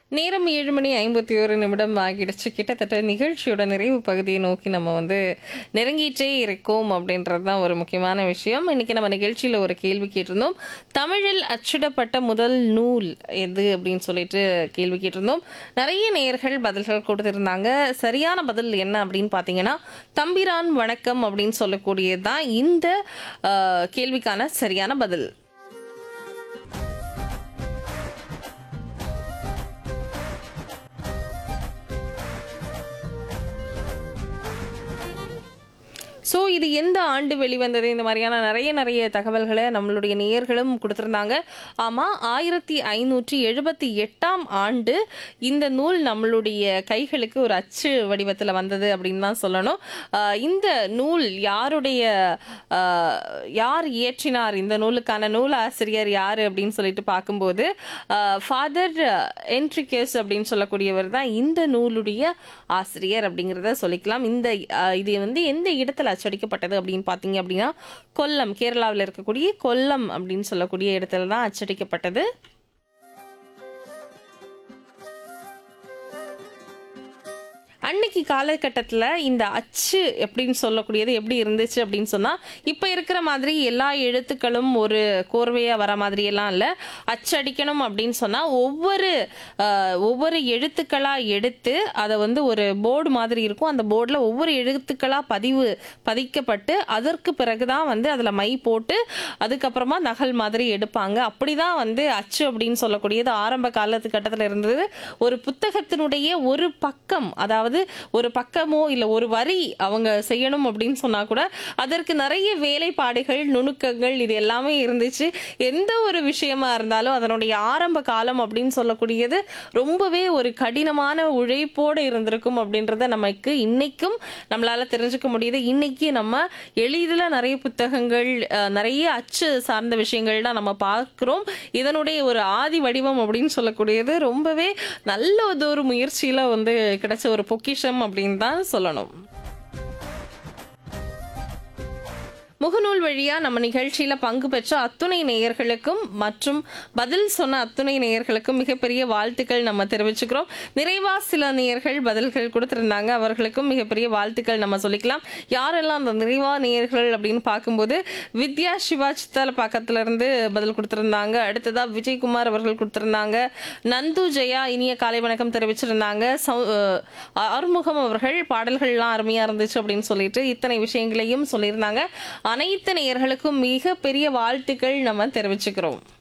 நேரம் ஏழு மணி ஐம்பத்தி ஒரு நிமிடம் ஆகிடுச்சு கிட்டத்தட்ட நிகழ்ச்சியோட நிறைவு பகுதியை நோக்கி நம்ம வந்து நெருங்கிட்டே இருக்கோம் அப்படின்றது தான் ஒரு முக்கியமான விஷயம் இன்னைக்கு நம்ம நிகழ்ச்சியில் ஒரு கேள்வி கேட்டிருந்தோம் தமிழில் அச்சிடப்பட்ட முதல் நூல் எது அப்படின்னு சொல்லிட்டு கேள்வி கேட்டிருந்தோம் நிறைய நேயர்கள் பதில்கள் கொடுத்திருந்தாங்க சரியான பதில் என்ன அப்படின்னு பார்த்தீங்கன்னா தம்பிரான் வணக்கம் அப்படின்னு சொல்லக்கூடியது தான் இந்த அஹ், கேள்விக்கான சரியான பதில் ஸோ இது எந்த ஆண்டு வெளிவந்தது இந்த மாதிரியான நிறைய நிறைய தகவல்களை நம்மளுடைய நேயர்களும் கொடுத்துருந்தாங்க ஆமாம் ஆயிரத்தி ஐநூற்றி எழுபத்தி எட்டாம் ஆண்டு இந்த நூல் நம்மளுடைய கைகளுக்கு ஒரு அச்சு வடிவத்தில் வந்தது அப்படின்னு தான் சொல்லணும் ஆஹ் இந்த நூல் யாருடைய ஆஹ் யார் இயற்றினார் இந்த நூலுக்கான நூல் ஆசிரியர் யார் அப்படின்னு சொல்லிட்டு பார்க்கும்போது ஃபாதர் என்ட்ரிகேஸ் அப்படின்னு சொல்லக்கூடியவர் தான் இந்த நூலுடைய ஆசிரியர் அப்படிங்கிறத சொல்லிக்கலாம் இந்த ஆஹ் இது வந்து எந்த இடத்துல அச்சடிக்கப்பட்டது அப்படின்னு பார்த்தீங்க அப்படின்னா கொல்லம் கேரளாவில் இருக்கக்கூடிய கொல்லம் அப்படின்னு சொல்லக்கூடிய இடத்துல தான் அச்சடிக்கப்பட்டது அன்னைக்கு காலகட்டத்தில் இந்த அச்சு எப்படின்னு சொல்லக்கூடியது எப்படி இருந்துச்சு அப்படின்னு சொன்னால் இப்போ இருக்கிற மாதிரி எல்லா எழுத்துக்களும் ஒரு கோர்வையாக வர மாதிரி எல்லாம் இல்லை அச்சடிக்கணும் அப்படின்னு சொன்னால் ஒவ்வொரு ஆஹ், ஒவ்வொரு எழுத்துக்களாக எடுத்து அதை வந்து ஒரு போர்டு மாதிரி இருக்கும் அந்த போர்டில் ஒவ்வொரு எழுத்துக்களாக பதிவு பதிக்கப்பட்டு அதற்கு பிறகு தான் வந்து அதில் மை போட்டு அதுக்கப்புறமா நகல் மாதிரி எடுப்பாங்க அப்படி தான் வந்து அச்சு அப்படின்னு சொல்லக்கூடியது ஆரம்ப காலத்து கட்டத்தில் இருந்தது ஒரு புத்தகத்தினுடைய ஒரு பக்கம் அதாவது ஒரு பக்கமோ இல்லை ஒரு வரி அவங்க செய்யணும் அப்படின்னு சொன்னா கூட அதற்கு நிறைய வேலைப்பாடுகள் நுணுக்கங்கள் இது எல்லாமே இருந்துச்சு எந்த ஒரு விஷயமா இருந்தாலும் அதனுடைய ஆரம்ப காலம் அப்படின்னு சொல்லக்கூடியது ரொம்பவே ஒரு கடினமான உழைப்போடு இருந்திருக்கும் அப்படின்றத நமக்கு இன்னைக்கும் நம்மளால தெரிஞ்சுக்க முடியுது இன்னைக்கு நம்ம எளிதில் நிறைய புத்தகங்கள் அஹ், நிறைய அச்சு சார்ந்த விஷயங்கள் தான் நம்ம பார்க்கிறோம் இதனுடைய ஒரு ஆதி வடிவம் அப்படின்னு சொல்லக்கூடியது ரொம்பவே நல்ல ஒரு முயற்சியில வந்து கிடைச்ச ஒரு பொக்கிஷம் அப்படின்னு தான் சொல்லணும் முகநூல் வழியா நம்ம நிகழ்ச்சியில பங்கு பெற்ற அத்துணை நேயர்களுக்கும் மற்றும் பதில் சொன்ன அத்துணை நேயர்களுக்கும் மிகப்பெரிய வாழ்த்துக்கள் நம்ம தெரிவிச்சுக்கிறோம் நிறைவா சில நேயர்கள் பதில்கள் கொடுத்திருந்தாங்க அவர்களுக்கும் மிகப்பெரிய வாழ்த்துக்கள் நம்ம சொல்லிக்கலாம் யாரெல்லாம் அந்த நிறைவா நேயர்கள் அப்படின்னு பார்க்கும்போது வித்யா சிவா சித்தால பக்கத்துல இருந்து பதில் கொடுத்திருந்தாங்க அடுத்ததா விஜயகுமார் அவர்கள் கொடுத்திருந்தாங்க நந்து ஜெயா இனிய காலை வணக்கம் தெரிவிச்சிருந்தாங்க சௌ- அஹ் ஆறுமுகம் அவர்கள் பாடல்கள்லாம் அருமையா இருந்துச்சு அப்படின்னு சொல்லிட்டு இத்தனை விஷயங்களையும் சொல்லியிருந்தாங்க அனைத்து நேயர்களுக்கும் மிகப்பெரிய வாழ்த்துக்கள் நம்ம தெரிவிச்சுக்கிறோம்